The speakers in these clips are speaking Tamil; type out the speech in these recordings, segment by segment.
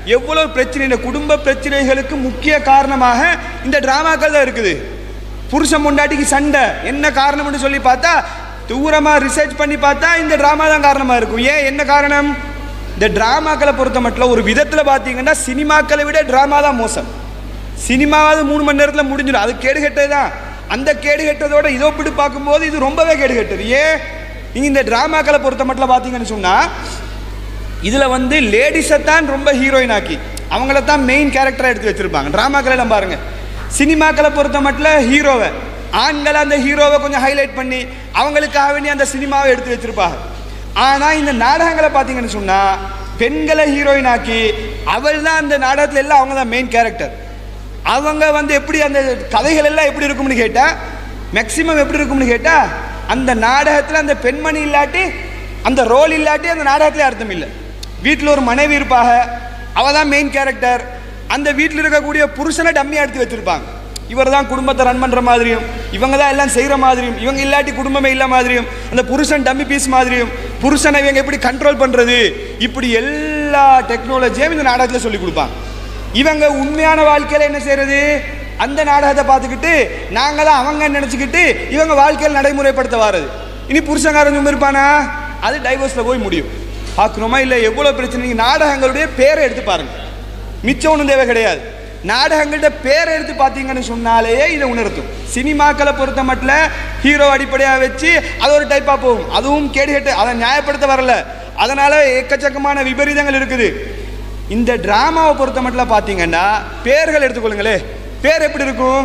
எவ்வளவு பிரச்சனை இந்த குடும்ப பிரச்சனைகளுக்கு முக்கிய காரணமாக இந்த டிராமாக்கள் தான் இருக்குது புருஷன் பொண்டாட்டிக்கு சண்டை என்ன காரணம்னு சொல்லி பார்த்தா தூரமா ரிசர்ச் பண்ணி பார்த்தா இந்த டிராமா தான் காரணமா இருக்கும் ஏன் என்ன காரணம் இந்த டிராமாக்களை பொறுத்த மட்டும் ஒரு விதத்தில் பார்த்தீங்கன்னா சினிமாக்களை விட டிராமா தான் மோசம் சினிமாவது மூணு மணி நேரத்தில் முடிஞ்சிடும் அது கேடு கெட்டது தான் அந்த கேடு கெட்டதோட இதை ஒப்பிட்டு பார்க்கும்போது இது ரொம்பவே கேடு கெட்டது ஏன் நீங்கள் இந்த டிராமாக்களை பொறுத்த மட்டும் பார்த்தீங்கன்னு சொன்னால் இதில் வந்து லேடிஸை தான் ரொம்ப ஹீரோயின் ஆக்கி அவங்கள தான் மெயின் கேரக்டராக எடுத்து வச்சிருப்பாங்க ட்ராமாக்களை எல்லாம் பாருங்க சினிமாக்களை பொறுத்த மட்டும் ஹீரோவை ஆண்களை அந்த ஹீரோவை கொஞ்சம் ஹைலைட் பண்ணி அவங்களுக்காக வேண்டி அந்த சினிமாவை எடுத்து வச்சிருப்பாங்க ஆனால் இந்த நாடகங்களை பார்த்தீங்கன்னு சொன்னால் பெண்களை ஹீரோயின் ஆக்கி அவள் தான் அந்த நாடகத்தில் எல்லாம் அவங்க தான் மெயின் கேரக்டர் அவங்க வந்து எப்படி அந்த கதைகள் எல்லாம் எப்படி இருக்கும்னு கேட்டால் மேக்சிமம் எப்படி இருக்கும்னு கேட்டால் அந்த நாடகத்தில் அந்த பெண்மணி இல்லாட்டி அந்த ரோல் இல்லாட்டி அந்த நாடகத்திலே அர்த்தம் இல்லை வீட்டில் ஒரு மனைவி இருப்பாக அவள் தான் மெயின் கேரக்டர் அந்த வீட்டில் இருக்கக்கூடிய புருஷனை டம்மியாக எடுத்து வச்சிருப்பாங்க இவர் தான் குடும்பத்தை ரன் பண்ணுற மாதிரியும் இவங்க தான் எல்லாம் செய்கிற மாதிரியும் இவங்க இல்லாட்டி குடும்பமே இல்லை மாதிரியும் அந்த புருஷன் டம்மி பீஸ் மாதிரியும் புருஷனை இவங்க எப்படி கண்ட்ரோல் பண்ணுறது இப்படி எல்லா டெக்னாலஜியும் இந்த நாடகத்தில் சொல்லி கொடுப்பாங்க இவங்க உண்மையான வாழ்க்கையில் என்ன செய்யறது அந்த நாடகத்தை பார்த்துக்கிட்டு நாங்கள் தான் அவங்க நினச்சிக்கிட்டு இவங்க வாழ்க்கையில் நடைமுறைப்படுத்த வாரது இனி புருஷங்காரன் சும்மா இருப்பானா அது டைவர்ஸில் போய் முடியும் பார்க்குறோமா இல்லை எவ்வளோ பிரச்சனை நீங்க நாடகங்களுடைய பேரை எடுத்து பாருங்க மிச்சம் ஒன்றும் தேவை கிடையாது நாடகங்கள்ட பேரை எடுத்து பார்த்தீங்கன்னு சொன்னாலேயே இதை உணர்த்தும் சினிமாக்களை பொறுத்த மட்டும் ஹீரோ அடிப்படையாக வச்சு அது ஒரு டைப்பாக போகும் அதுவும் கேடு கேட்டு அதை நியாயப்படுத்த வரல அதனால எக்கச்சக்கமான விபரீதங்கள் இருக்குது இந்த டிராமாவை பொறுத்த மட்டும் பார்த்தீங்கன்னா பேர்கள் எடுத்துக்கொள்ளுங்களே பேர் எப்படி இருக்கும்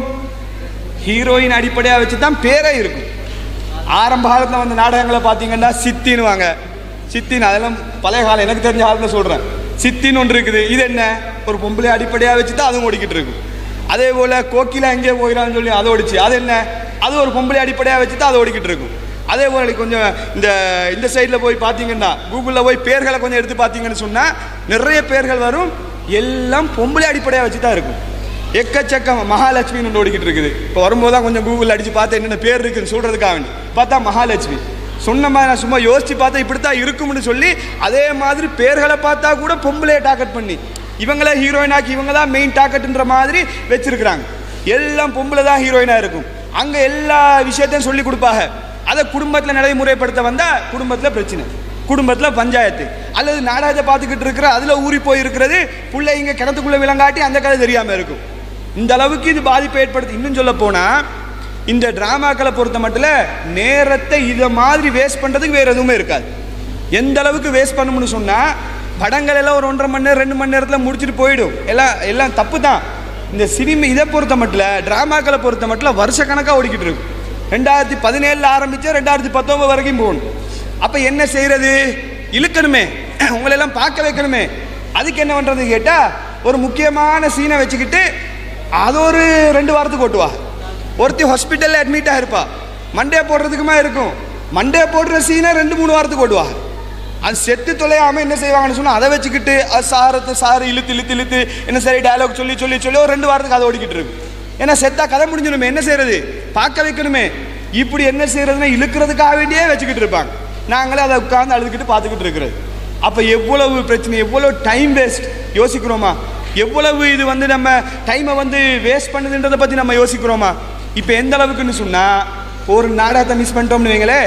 ஹீரோயின் அடிப்படையாக வச்சு தான் பேரே இருக்கும் ஆரம்ப காலத்தில் வந்த நாடகங்களை பார்த்தீங்கன்னா சித்தின்னு வாங்க சித்தின்னு அதெல்லாம் பழைய காலம் எனக்கு தெரிஞ்ச காலத்தில் சொல்கிறேன் சித்தின்னு ஒன்று இருக்குது இது என்ன ஒரு பொம்பளை அடிப்படையாக வச்சு தான் அதுவும் ஓடிக்கிட்டு இருக்கும் அதே போல் கோக்கிலா எங்கே போயிடான்னு சொல்லி அதை ஓடிச்சு அது என்ன அது ஒரு பொம்பளை அடிப்படையாக வச்சு தான் அது ஓடிக்கிட்டு இருக்கும் அதே போல் கொஞ்சம் இந்த இந்த சைடில் போய் பார்த்தீங்கன்னா கூகுளில் போய் பேர்களை கொஞ்சம் எடுத்து பார்த்தீங்கன்னு சொன்னால் நிறைய பேர்கள் வரும் எல்லாம் பொம்பளை அடிப்படையாக வச்சு தான் இருக்கும் எக்கச்சக்கம் மகாலட்சுமின்னு ஒன்று ஓடிக்கிட்டு இருக்குது இப்போ வரும்போது தான் கொஞ்சம் கூகுளில் அடித்து பார்த்து என்னென்ன பேர் இருக்குன்னு சொல்கிறதுக்காக வேண்டி பார்த்தா மகாலட்சுமி சொன்ன மாதிரி நான் சும்மா யோசிச்சு பார்த்தா இப்படித்தான் இருக்கும்னு சொல்லி அதே மாதிரி பேர்களை பார்த்தா கூட பொம்பளையை டார்கெட் பண்ணி இவங்கள ஹீரோயின் ஆக்கி இவங்க தான் மெயின் டார்கெட்ன்ற மாதிரி வச்சிருக்கிறாங்க எல்லாம் பொம்பளை தான் ஹீரோயினாக இருக்கும் அங்கே எல்லா விஷயத்தையும் சொல்லி கொடுப்பாங்க அதை குடும்பத்தில் நடைமுறைப்படுத்த வந்தால் குடும்பத்தில் பிரச்சனை குடும்பத்தில் பஞ்சாயத்து அல்லது நாடகத்தை பார்த்துக்கிட்டு இருக்கிற அதில் ஊறி போய் இருக்கிறது பிள்ளை இங்கே கிணத்துக்குள்ளே விளங்காட்டி அந்த கதை தெரியாமல் இருக்கும் இந்த அளவுக்கு இது பாதிப்பை ஏற்படுத்தி இன்னும் சொல்ல போனால் இந்த டிராமாக்களை பொறுத்த மட்டும் நேரத்தை இதை மாதிரி வேஸ்ட் பண்ணுறதுக்கு வேறு எதுவுமே இருக்காது எந்த அளவுக்கு வேஸ்ட் பண்ணணும்னு சொன்னால் படங்கள் எல்லாம் ஒரு ஒன்றரை மணி நேரம் ரெண்டு மணி நேரத்தில் முடிச்சுட்டு போயிடும் எல்லாம் எல்லாம் தப்பு தான் இந்த சினிமா இதை பொறுத்த மட்டும் டிராமாக்களை பொறுத்த மட்டும் வருஷக்கணக்காக ஓடிக்கிட்டு இருக்கும் ரெண்டாயிரத்தி பதினேழில் ஆரம்பித்து ரெண்டாயிரத்தி பத்தொன்பது வரைக்கும் போகணும் அப்போ என்ன செய்கிறது இழுக்கணுமே உங்களெல்லாம் பார்க்க வைக்கணுமே அதுக்கு என்ன பண்ணுறது கேட்டால் ஒரு முக்கியமான சீனை வச்சுக்கிட்டு அது ஒரு ரெண்டு வாரத்துக்கு ஓட்டுவா ஒருத்தி ஹாஸ்பிட்டலில் அட்மிட் ஆகிருப்பா மண்டே போடுறதுக்குமா இருக்கும் மண்டே போடுற சீனை ரெண்டு மூணு வாரத்துக்கு ஓடுவா அது செத்து தொலையாமல் என்ன செய்வாங்கன்னு சொன்னால் அதை வச்சுக்கிட்டு அது சாரத்தை சாறு இழுத்து இழுத்து இழுத்து என்ன சரி டயலாக் சொல்லி சொல்லி சொல்லி ஒரு ரெண்டு வாரத்துக்கு அதை ஓடிக்கிட்டு இருக்கு ஏன்னா செத்தா கதை முடிஞ்சிடுமே என்ன செய்யறது பார்க்க வைக்கணுமே இப்படி என்ன செய்யறதுன்னா இழுக்கிறதுக்காக வேண்டியே வச்சுக்கிட்டு இருப்பாங்க நாங்களே அதை உட்கார்ந்து அழுதுகிட்டு பார்த்துக்கிட்டு இருக்கிறது அப்போ எவ்வளவு பிரச்சனை எவ்வளோ டைம் வேஸ்ட் யோசிக்கிறோமா எவ்வளவு இது வந்து நம்ம டைமை வந்து வேஸ்ட் பண்ணுதுன்றதை பற்றி நம்ம யோசிக்கிறோமா இப்போ எந்த அளவுக்குன்னு சொன்னால் ஒரு நாடகத்தை மிஸ் பண்ணிட்டோம்னு வைங்களே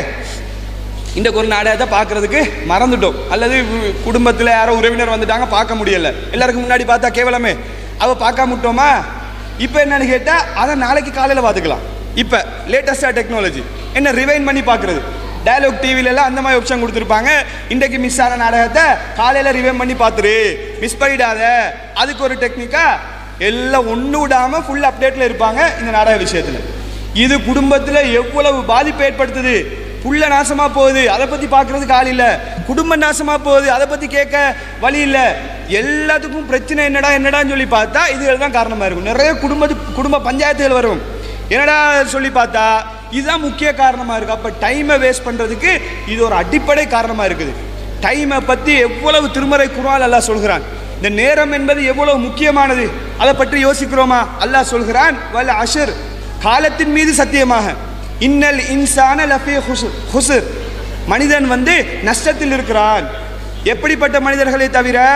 இந்த ஒரு நாடகத்தை பார்க்கறதுக்கு மறந்துட்டோம் அல்லது குடும்பத்தில் யாரோ உறவினர் வந்துட்டாங்க பார்க்க முடியல எல்லாருக்கும் முன்னாடி பார்த்தா கேவலமே அவ பார்க்காம விட்டோமா இப்போ என்னன்னு கேட்டால் அதை நாளைக்கு காலையில் பார்த்துக்கலாம் இப்போ லேட்டஸ்டாக டெக்னாலஜி என்ன ரிவைன் பண்ணி பார்க்குறது டயலாக் டிவிலெல்லாம் அந்த மாதிரி ஆப்ஷன் கொடுத்துருப்பாங்க இன்றைக்கு மிஸ் ஆன நாடகத்தை காலையில் ரிவைன் பண்ணி பார்த்துரு மிஸ் பண்ணிடாத அதுக்கு ஒரு டெக்னிக்கா எல்லாம் ஒன்று விடாமல் ஃபுல் அப்டேட்டில் இருப்பாங்க இந்த நாடக விஷயத்தில் இது குடும்பத்தில் எவ்வளவு பாதிப்பு ஏற்படுத்துது புள்ள நாசமா போகுது அதை பத்தி பார்க்கறதுக்கு ஆள் இல்ல குடும்பம் நாசமா போகுது அதை பத்தி கேட்க வழி இல்ல எல்லாத்துக்கும் பிரச்சனை என்னடா என்னடான்னு சொல்லி பார்த்தா இதுகள் தான் காரணமா இருக்கும் நிறைய குடும்ப குடும்ப பஞ்சாயத்துகள் வரும் என்னடா சொல்லி பார்த்தா இதுதான் முக்கிய காரணமா இருக்கு அப்ப டைமை வேஸ்ட் பண்றதுக்கு இது ஒரு அடிப்படை காரணமா இருக்குது டைமை பத்தி எவ்வளவு திருமறை குரான் அல்லாஹ் சொல்கிறான் இந்த நேரம் என்பது எவ்வளவு முக்கியமானது அதை பற்றி யோசிக்கிறோமா அல்லாஹ் சொல்கிறான் வல் அஷர் காலத்தின் மீது சத்தியமாக இன்னல் இன்சான லஃபி ஹுசுர் ஹுசுர் மனிதன் வந்து நஷ்டத்தில் இருக்கிறான் எப்படிப்பட்ட மனிதர்களை தவிர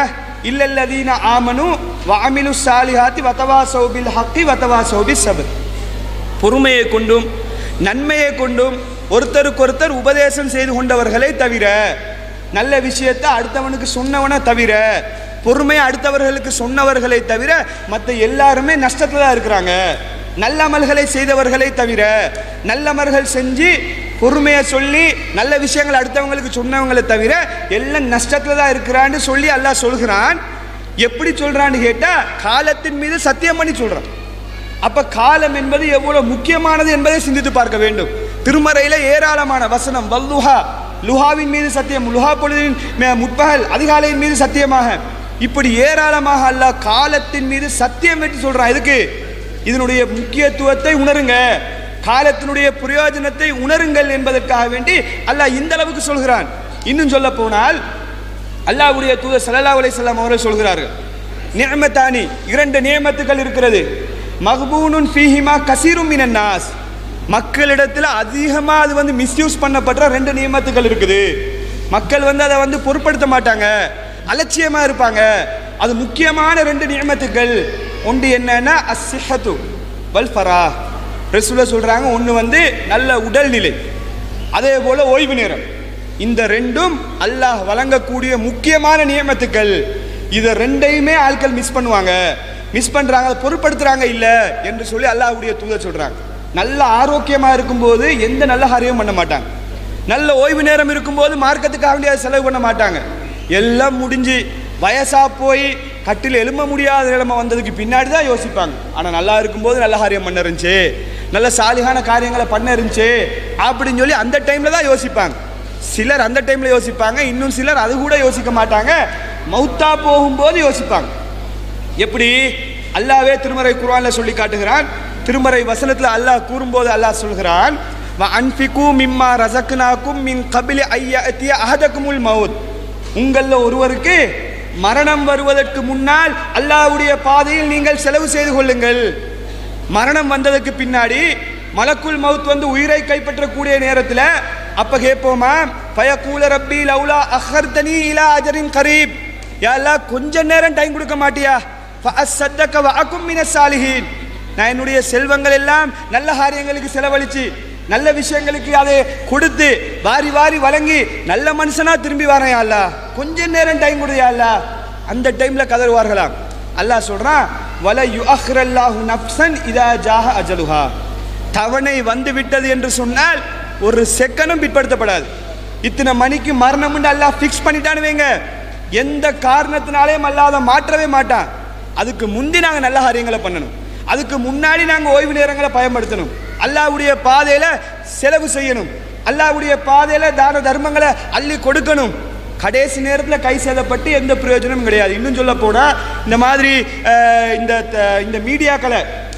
இல்லல்லதீன ஆமனு வாமிலு சாலிஹாத்தி வத்தவா சௌபில் ஹக்கி வத்தவா சௌபி சபர் பொறுமையை கொண்டும் நன்மையை கொண்டும் ஒருத்தருக்கொருத்தர் உபதேசம் செய்து கொண்டவர்களை தவிர நல்ல விஷயத்தை அடுத்தவனுக்கு சொன்னவனை தவிர பொறுமையை அடுத்தவர்களுக்கு சொன்னவர்களை தவிர மற்ற எல்லாருமே நஷ்டத்தில் தான் இருக்கிறாங்க நல்ல அமல்களை செய்தவர்களை தவிர நல்லமல்கள் செஞ்சு பொறுமையை சொல்லி நல்ல விஷயங்கள் அடுத்தவங்களுக்கு சொன்னவங்களை தவிர எல்லாம் நஷ்டத்தில் தான் இருக்கிறான்னு சொல்லி அல்லாஹ் சொல்கிறான் எப்படி சொல்றான்னு கேட்டா காலத்தின் மீது சத்தியம் பண்ணி சொல்றான் அப்ப காலம் என்பது எவ்வளவு முக்கியமானது என்பதை சிந்தித்து பார்க்க வேண்டும் திருமறையில ஏராளமான வசனம் வல்லுஹா லுஹாவின் மீது சத்தியம் லுஹா பொழுதின் மே- முற்பகல் அதிகாலையின் மீது சத்தியமாக இப்படி ஏராளமாக அல்லாஹ் காலத்தின் மீது சத்தியம் வெட்டி சொல்றான் இதுக்கு இதனுடைய முக்கியத்துவத்தை உணருங்க காலத்தினுடைய பிரயோஜனத்தை உணருங்கள் என்பதற்காக வேண்டி அல்லாஹ் இந்த அளவுக்கு சொல்கிறான் இன்னும் சொல்ல போனால் அல்லாஹ்வுடைய தூதர் ஸல்லல்லாஹு அலைஹி வஸல்லம் அவர்கள் சொல்கிறார்கள் நிஅமத்தானி இரண்டு நியமத்துகள் இருக்கிறது மக்பூனுன் ஃபீஹிமா கசீரும் மினன் நாஸ் மக்களிடத்தில் அதிகமா அது வந்து மிஸ்யூஸ் பண்ணப்படுற ரெண்டு நியமத்துகள் இருக்குது மக்கள் வந்து அதை வந்து பொருட்படுத்த மாட்டாங்க அலட்சியமா இருப்பாங்க அது முக்கியமான ரெண்டு நியமத்துகள் ஒன்று என்னன்னா அஸ்ஸிஹத்து வல் ஃபரா ரசூலுல்லாஹ் சொல்றாங்க ஒன்று வந்து நல்ல உடல்நிலை அதே போல ஓய்வு நேரம் இந்த ரெண்டும் அல்லாஹ் வழங்கக்கூடிய முக்கியமான நியமத்துக்கள் இதை ரெண்டையுமே ஆட்கள் மிஸ் பண்ணுவாங்க மிஸ் பண்றாங்க அதை பொருட்படுத்துறாங்க இல்ல என்று சொல்லி அல்லாஹ்வுடைய தூதர் சொல்றாங்க நல்ல ஆரோக்கியமா இருக்கும்போது எந்த நல்ல காரியமும் பண்ண மாட்டாங்க நல்ல ஓய்வு நேரம் இருக்கும்போது மார்க்கத்துக்காக வேண்டிய செலவு பண்ண மாட்டாங்க எல்லாம் முடிஞ்சு வயசா போய் கட்டில் எழும்ப முடியாத நிலைமை வந்ததுக்கு பின்னாடி தான் யோசிப்பாங்க ஆனா நல்லா இருக்கும்போது நல்ல காரியம் பண்ண இருந்துச்சு நல்ல சாலிகான காரியங்களை பண்ண இருந்துச்சு அப்படின்னு சொல்லி அந்த டைம்ல தான் யோசிப்பாங்க சிலர் அந்த டைம்ல யோசிப்பாங்க இன்னும் சிலர் அது கூட யோசிக்க மாட்டாங்க மௌத்தா போகும்போது யோசிப்பாங்க எப்படி அல்லாவே திருமறை குர்ஆன்ல சொல்லி காட்டுகிறான் திருமறை வசனத்துல அல்லாஹ் கூறும்போது அல்லாஹ் சொல்கிறான் வ அன்ஃபிகு மிம்மா ரஸக்னாக்கும் மின் கபிலி ஐயத்திய அஹதக்குமுல் மவுத் உங்கள ஒருவருக்கு மரணம் வருவதற்கு முன்னால் அல்லாஹ்வுடைய பாதையில் நீங்கள் செலவு செய்து கொள்ளுங்கள் மரணம் வந்ததுக்கு பின்னாடி மலக்குல் மவுத் வந்து உயிரை கைப்பற்றக்கூடிய நேரத்தில் அப்ப கேட்போமா பயக்கூல ரப்பி லவுலா அஹர்தனி இலா அஜரின் கரீப் யா அல்லாஹ் கொஞ்ச நேரம் டைம் கொடுக்க மாட்டியா ஃபஅஸ்ஸத்தக வஅகும் மினஸ் சாலிஹீன் நான் என்னுடைய செல்வங்கள் எல்லாம் நல்ல காரியங்களுக்கு செலவழிச்சு நல்ல விஷயங்களுக்கு அதை கொடுத்து வாரி வாரி வழங்கி நல்ல மனுஷனா திரும்பி வரேன் யா அல்லாஹ் கொஞ்ச நேரம் டைம் கொடுயா அல்லாஹ் அந்த டைம்ல கதறுவார்களாம் அல்லாஹ் சொல்றான் வல யுஅஹ்ரல்லாஹு நஃப்ஸன் இதா ஜாஹ அஜலுஹா தவணை வந்து விட்டது என்று சொன்னால் ஒரு செகண்டும் பிற்படுத்தப்படாது இத்தனை மணிக்கு மரணம்னு அல்லாஹ் ஃபிக்ஸ் பண்ணிட்டான்னு வைங்க எந்த காரணத்தினாலேயும் அல்லாஹ் அதை மாற்றவே மாட்டான் அதுக்கு முந்தி நாங்கள் நல்ல காரியங்களை பண்ணணும் அதுக்கு முன்னாடி நாங்கள் ஓய்வு நேரங்களை பயன்படுத்தணும் அல்லாஹ்வுடைய பாதையில செலவு செய்யணும் அல்லாஹ்வுடைய பாதையில தான தர்மங்களை அள்ளி கொடுக்கணும் கடைசி நேரத்தில் கை சேதப்பட்டு எந்த பிரயோஜனமும் கிடையாது இன்னும் சொல்ல போனா இந்த மாதிரி அஹ், இந்த த- இந்த மீடியாக்களை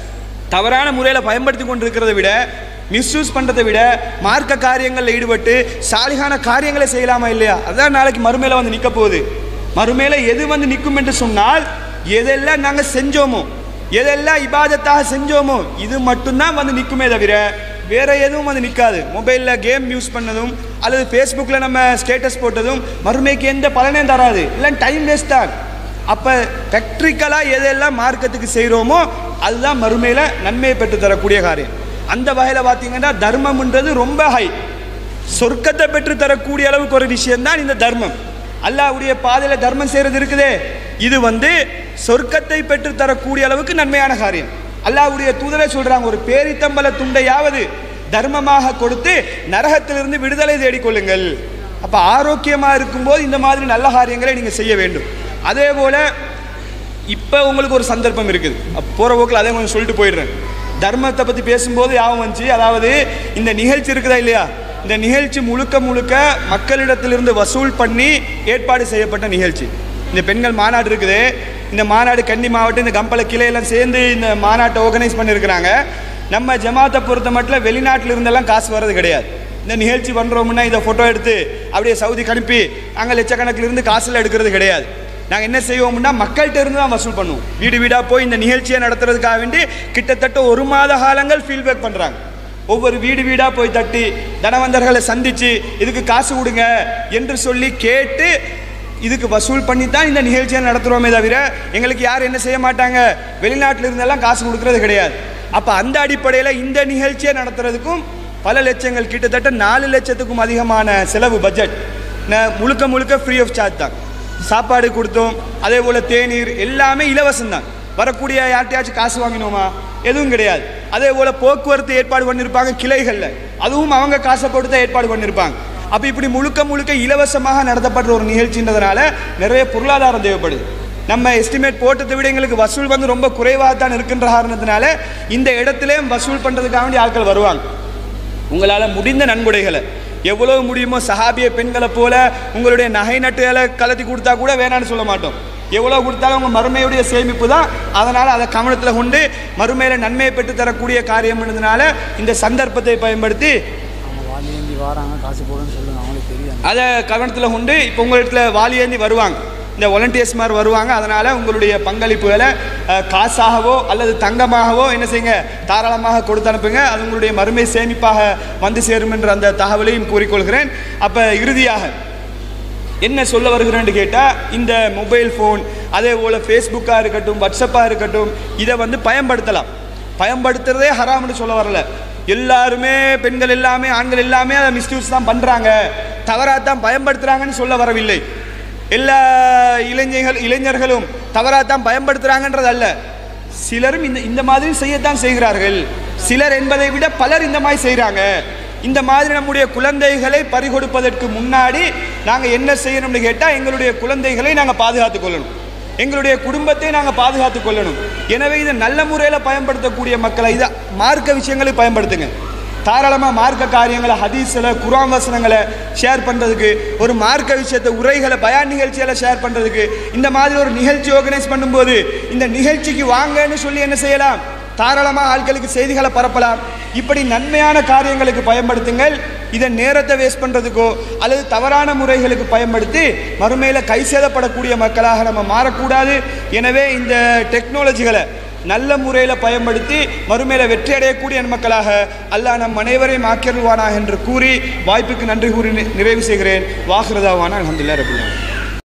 தவறான முறையில் பயன்படுத்தி கொண்டிருக்கிறத விட மிஸ்யூஸ் பண்ணுறதை விட மார்க்க காரியங்களில் ஈடுபட்டு சாலிகான காரியங்களை செய்யலாமா இல்லையா அதான் நாளைக்கு மறுமையில வந்து நிற்க போகுது மறுமையில எது வந்து நிற்கும் என்று சொன்னால் எதெல்லாம் நாங்கள் செஞ்சோமோ எதெல்லாம் இபாதத்தாக செஞ்சோமோ இது மட்டும்தான் வந்து நிற்குமே தவிர வேற எதுவும் வந்து நிற்காது மொபைலில் கேம் யூஸ் பண்ணதும் அல்லது ஃபேஸ்புக்கில் நம்ம ஸ்டேட்டஸ் போட்டதும் மறுமைக்கு எந்த பலனையும் தராது இல்லை டைம் வேஸ்ட் தான் அப்போ ப்ராக்டிக்கலாக எதெல்லாம் மார்க்கத்துக்கு செய்கிறோமோ அதுதான் மறுமையில் நன்மையை பெற்று தரக்கூடிய காரியம் அந்த வகையில் பார்த்தீங்கன்னா தர்மம்ன்றது ரொம்ப ஹை சொர்க்கத்தை பெற்று தரக்கூடிய அளவுக்கு ஒரு விஷயம்தான் இந்த தர்மம் அல்லாஹ்வுடைய பாதையில் தர்மம் செய்கிறது இருக்குதே இது வந்து சொர்க்கத்தை பெற்று தரக்கூடிய அளவுக்கு நன்மையான காரியம் அல்லாஹ்வுடைய தூதரே சொல்றாங்க ஒரு பேரித்தம்பல துண்டையாவது தர்மமாக கொடுத்து நரகத்திலிருந்து விடுதலை தேடிக்கொள்ளுங்கள் அப்ப ஆரோக்கியமா இருக்கும்போது இந்த மாதிரி நல்ல காரியங்களை நீங்க செய்ய வேண்டும் அதே போல இப்போ உங்களுக்கு ஒரு சந்தர்ப்பம் இருக்குது அப்ப போற போக்கில் அதே கொஞ்சம் சொல்லிட்டு போயிடுறேன் தர்மத்தை பற்றி பேசும்போது யாவும் வந்துச்சு அதாவது இந்த நிகழ்ச்சி இருக்குதா இல்லையா இந்த நிகழ்ச்சி முழுக்க முழுக்க மக்களிடத்திலிருந்து வசூல் பண்ணி ஏற்பாடு செய்யப்பட்ட நிகழ்ச்சி இந்த பெண்கள் மாநாடு இருக்குது இந்த மாநாடு கன்னி மாவட்டம் இந்த கம்பள கிளையெல்லாம் சேர்ந்து இந்த மாநாட்டை ஆர்கனைஸ் பண்ணியிருக்கிறாங்க நம்ம ஜமாத்தை பொறுத்த மட்டும் வெளிநாட்டில் இருந்தெல்லாம் காசு வர்றது கிடையாது இந்த நிகழ்ச்சி பண்ணுறோம்னா இதை ஃபோட்டோ எடுத்து அப்படியே சவுதிக்கு அனுப்பி அங்கே லட்சக்கணக்கில் இருந்து காசுல எடுக்கிறது கிடையாது நாங்கள் என்ன செய்வோம்னா மக்கள்கிட்ட இருந்து தான் வசூல் பண்ணுவோம் வீடு வீடாக போய் இந்த நிகழ்ச்சியை நடத்துறதுக்காக வேண்டி கிட்டத்தட்ட ஒரு மாத காலங்கள் ஃபீல்பேக் பண்ணுறாங்க ஒவ்வொரு வீடு வீடாக போய் தட்டி தனவந்தர்களை சந்திச்சு இதுக்கு காசு கொடுங்க என்று சொல்லி கேட்டு இதுக்கு வசூல் பண்ணி தான் இந்த நிகழ்ச்சியை நடத்துகிறோமே தவிர எங்களுக்கு யார் என்ன செய்ய மாட்டாங்க வெளிநாட்டில் இருந்தெல்லாம் காசு கொடுக்கறது கிடையாது அப்போ அந்த அடிப்படையில் இந்த நிகழ்ச்சியை நடத்துறதுக்கும் பல லட்சங்கள் கிட்டத்தட்ட நாலு லட்சத்துக்கும் அதிகமான செலவு பட்ஜெட் ந- முழுக்க முழுக்க ஃப்ரீ ஆஃப் சார்ஜ் தான் சாப்பாடு கொடுத்தோம் அதே போல் தேநீர் எல்லாமே இலவசம் தான் வரக்கூடிய யார்கிட்டயாச்சும் காசு வாங்கினோமா எதுவும் கிடையாது அதே போல் போக்குவரத்து ஏற்பாடு பண்ணியிருப்பாங்க கிளைகளில் அதுவும் அவங்க காசை போட்டு தான் ஏற்பாடு பண்ணியிருப்பாங்க அப்போ இப்படி முழுக்க முழுக்க இலவசமாக நடத்தப்படுற ஒரு நிகழ்ச்சின்றதுனால நிறைய பொருளாதாரம் தேவைப்படுது நம்ம எஸ்டிமேட் போட்டதை விட எங்களுக்கு வசூல் வந்து ரொம்ப குறைவாக தான் இருக்கின்ற காரணத்தினால இந்த இடத்துலையும் வசூல் பண்ணுறதுக்காக வேண்டிய ஆட்கள் வருவாங்க உங்களால் முடிந்த நன்கொடைகளை எவ்வளவு முடியுமோ சஹாபிய பெண்களை போல உங்களுடைய நகை நட்டுகளை கலத்தி கொடுத்தா கூட வேணான்னு சொல்ல மாட்டோம் எவ்வளோ கொடுத்தாலும் உங்கள் மறுமையுடைய சேமிப்பு தான் அதனால் அதை கவனத்தில் கொண்டு மறுமையில் நன்மையை பெற்று தரக்கூடிய காரியம்ன்றதுனால இந்த சந்தர்ப்பத்தை பயன்படுத்தி அவங்க வாலியேந்தி வராங்க காசு போடுன்னு சொல்லுங்க அவங்களுக்கு தெரியும் அதை கவனத்தில் கொண்டு இப்போ உங்கள் இடத்துல வாலியேந்தி வருவாங்க இந்த வாலண்டியர்ஸ் மாதிரி வருவாங்க அதனால் உங்களுடைய பங்களிப்புகளை அஹ், காசாகவோ அல்லது தங்கமாகவோ என்ன செய்யுங்க தாராளமாக கொடுத்து அனுப்புங்க அது உங்களுடைய மறுமை சேமிப்பாக வந்து சேரும் என்ற அந்த தகவலையும் கூறிக்கொள்கிறேன் அப்போ இறுதியாக என்ன சொல்ல வருகிறேன்னு கேட்டால் இந்த மொபைல் ஃபோன் அதே போல் ஃபேஸ்புக்காக இருக்கட்டும் வாட்ஸ்அப்பாக இருக்கட்டும் இதை வந்து பயன்படுத்தலாம் பயன்படுத்துறதே ஹராம்னு சொல்ல வரல எல்லாருமே பெண்கள் எல்லாமே ஆண்கள் எல்லாமே அதை மிஸ்யூஸ் தான் பண்ணுறாங்க தவறாக தான் பயன்படுத்துகிறாங்கன்னு சொல்ல வரவில்லை எல்லா இளைஞர்கள் இளைஞர்களும் தவறாக தான் பயன்படுத்துகிறாங்கன்றது அல்ல சிலரும் இந்த இந்த மாதிரி செய்யத்தான் செய்கிறார்கள் சிலர் என்பதை விட பலர் இந்த மாதிரி செய்கிறாங்க இந்த மாதிரி நம்முடைய குழந்தைகளை பறிகொடுப்பதற்கு முன்னாடி நாங்கள் என்ன செய்யணும்னு கேட்டால் எங்களுடைய குழந்தைகளை நாங்கள் பாதுகாத்துக் கொள்ளணும் எங்களுடைய குடும்பத்தை நாங்கள் பாதுகாத்துக் கொள்ளணும் எனவே இதை நல்ல முறையில் பயன்படுத்தக்கூடிய மக்களை இதை மார்க்க விஷயங்களுக்கு பயன்படுத்துங்க தாராளமாக மார்க்க காரியங்களை ஹதீஸில் குரான் வசனங்களை ஷேர் பண்ணுறதுக்கு ஒரு மார்க்க விஷயத்தை உரைகளை பயான் நிகழ்ச்சிகளை ஷேர் பண்ணுறதுக்கு இந்த மாதிரி ஒரு நிகழ்ச்சி ஆர்கனைஸ் பண்ணும்போது இந்த நிகழ்ச்சிக்கு வாங்கன்னு சொல்லி என்ன செய்யலாம் தாராளமாக ஆட்களுக்கு செய்திகளை பரப்பலாம் இப்படி நன்மையான காரியங்களுக்கு பயன்படுத்துங்கள் இதை நேரத்தை வேஸ்ட் பண்ணுறதுக்கோ அல்லது தவறான முறைகளுக்கு பயன்படுத்தி மறுமையில் கை சேதப்படக்கூடிய மக்களாக நம்ம மாறக்கூடாது எனவே இந்த டெக்னாலஜிகளை நல்ல முறையில் பயன்படுத்தி மறுமையில் வெற்றி அடையக்கூடிய மக்களாக அல்லாஹ் நம் அனைவரையும் ஆக்கியருள்வானா என்று கூறி வாய்ப்புக்கு நன்றி கூறி நி- நிறைவு செய்கிறேன் வாக்குறதாவான அலமதுல்லா ரபுல்லா